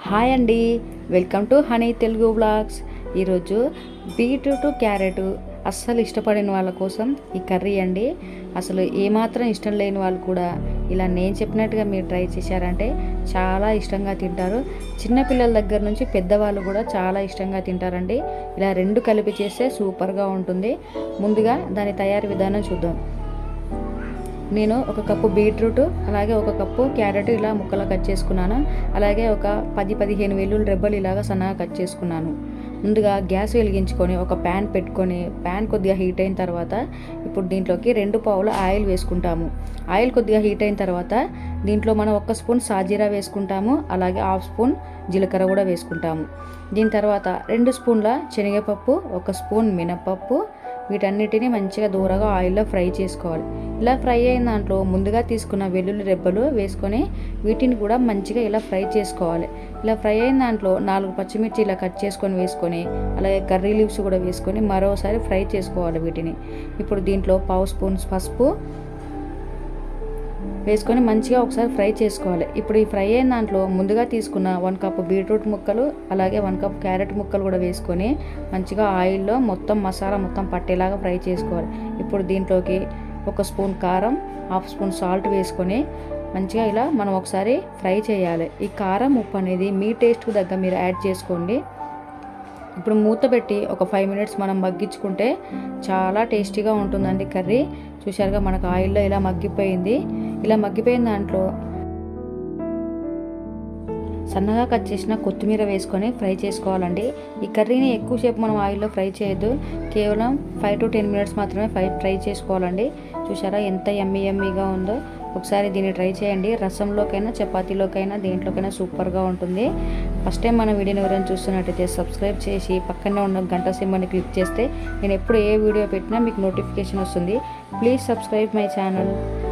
hi అండి welcome to honey Telugu vlogs ఈరోజు beetroot carrot అస్సలు ఇష్టపడిన వాళ్ళ కోసం ఈ కర్రీ అండి అసలు ఏమాత్రం ఇష్టం లేని వాళ్ళు కూడా ఇలా నేను చెప్పినట్టుగా మీరు ట్రై చేశారంటే చాలా ఇష్టంగా తింటారు చిన్నపిల్లల దగ్గర నుంచి పెద్దవాళ్ళు కూడా చాలా ఇష్టంగా తింటారండి ఇలా రెండు కలిపి చేస్తే సూపర్గా ఉంటుంది ముందుగా దాని తయారీ విధానం చూద్దాం నేను ఒక కప్పు బీట్రూట్ అలాగే ఒక కప్పు క్యారెట్ ఇలా ముక్కలు కట్ చేసుకున్నాను అలాగే ఒక పది పదిహేను వెల్లుల్లి రెబ్బలు ఇలాగా సన్నగా కట్ చేసుకున్నాను ముందుగా గ్యాస్ వెలిగించుకొని ఒక ప్యాన్ పెట్టుకొని ప్యాన్ కొద్దిగా హీట్ అయిన తర్వాత ఇప్పుడు దీంట్లోకి రెండు పావులు ఆయిల్ వేసుకుంటాము ఆయిల్ కొద్దిగా హీట్ అయిన తర్వాత దీంట్లో మనం ఒక స్పూన్ సాజీరా వేసుకుంటాము అలాగే హాఫ్ స్పూన్ జీలకర్ర కూడా వేసుకుంటాము దీని తర్వాత రెండు స్పూన్ల శనగపప్పు ఒక స్పూన్ మినపప్పు వీటన్నిటిని మంచిగా దూరగా ఆయిల్లో ఫ్రై చేసుకోవాలి ఇలా ఫ్రై అయిన దాంట్లో ముందుగా తీసుకున్న వెల్లుల్లి రెబ్బలు వేసుకొని వీటిని కూడా మంచిగా ఇలా ఫ్రై చేసుకోవాలి ఇలా ఫ్రై అయిన దాంట్లో నాలుగు పచ్చిమిర్చి ఇలా కట్ చేసుకొని వేసుకొని అలాగే కర్రీ లీవ్స్ కూడా వేసుకొని మరోసారి ఫ్రై చేసుకోవాలి వీటిని ఇప్పుడు దీంట్లో పావు స్పూన్ పసుపు వేసుకొని మంచిగా ఒకసారి ఫ్రై చేసుకోవాలి ఇప్పుడు ఈ ఫ్రై అయిన దాంట్లో ముందుగా తీసుకున్న వన్ కప్ బీట్రూట్ ముక్కలు అలాగే వన్ కప్ క్యారెట్ ముక్కలు కూడా వేసుకొని మంచిగా ఆయిల్లో మొత్తం మసాలా మొత్తం పట్టేలాగా ఫ్రై చేసుకోవాలి ఇప్పుడు దీంట్లోకి ఒక స్పూన్ కారం హాఫ్ స్పూన్ సాల్ట్ వేసుకొని మంచిగా ఇలా మనం ఒకసారి ఫ్రై చేయాలి ఈ కారం ఉప్పు అనేది మీ టేస్ట్కు దగ్గర మీరు యాడ్ చేసుకోండి ఇప్పుడు మూత పెట్టి ఒక ఫైవ్ మినిట్స్ మనం మగ్గించుకుంటే చాలా టేస్టీగా ఉంటుందండి కర్రీ చూశారుగా మనకు ఆయిల్లో ఇలా మగ్గిపోయింది ఇలా మగ్గిపోయిన దాంట్లో సన్నగా కట్ చేసిన కొత్తిమీర వేసుకొని ఫ్రై చేసుకోవాలండి ఈ కర్రీని ఎక్కువసేపు మనం ఆయిల్లో ఫ్రై చేయొద్దు కేవలం ఫైవ్ టు టెన్ మినిట్స్ మాత్రమే ఫ్రై ఫ్రై చేసుకోవాలండి చూసారా ఎంత ఎమ్మి ఎమ్మిగా ఉందో ఒకసారి దీన్ని ట్రై చేయండి రసంలోకైనా చపాతీలోకైనా దేంట్లోకైనా సూపర్గా ఉంటుంది ఫస్ట్ టైం మన వీడియోని ఎవరైనా చూస్తున్నట్టయితే సబ్స్క్రైబ్ చేసి పక్కనే ఉన్న గంట సింబల్ని క్లిక్ చేస్తే నేను ఎప్పుడు ఏ వీడియో పెట్టినా మీకు నోటిఫికేషన్ వస్తుంది ప్లీజ్ సబ్స్క్రైబ్ మై ఛానల్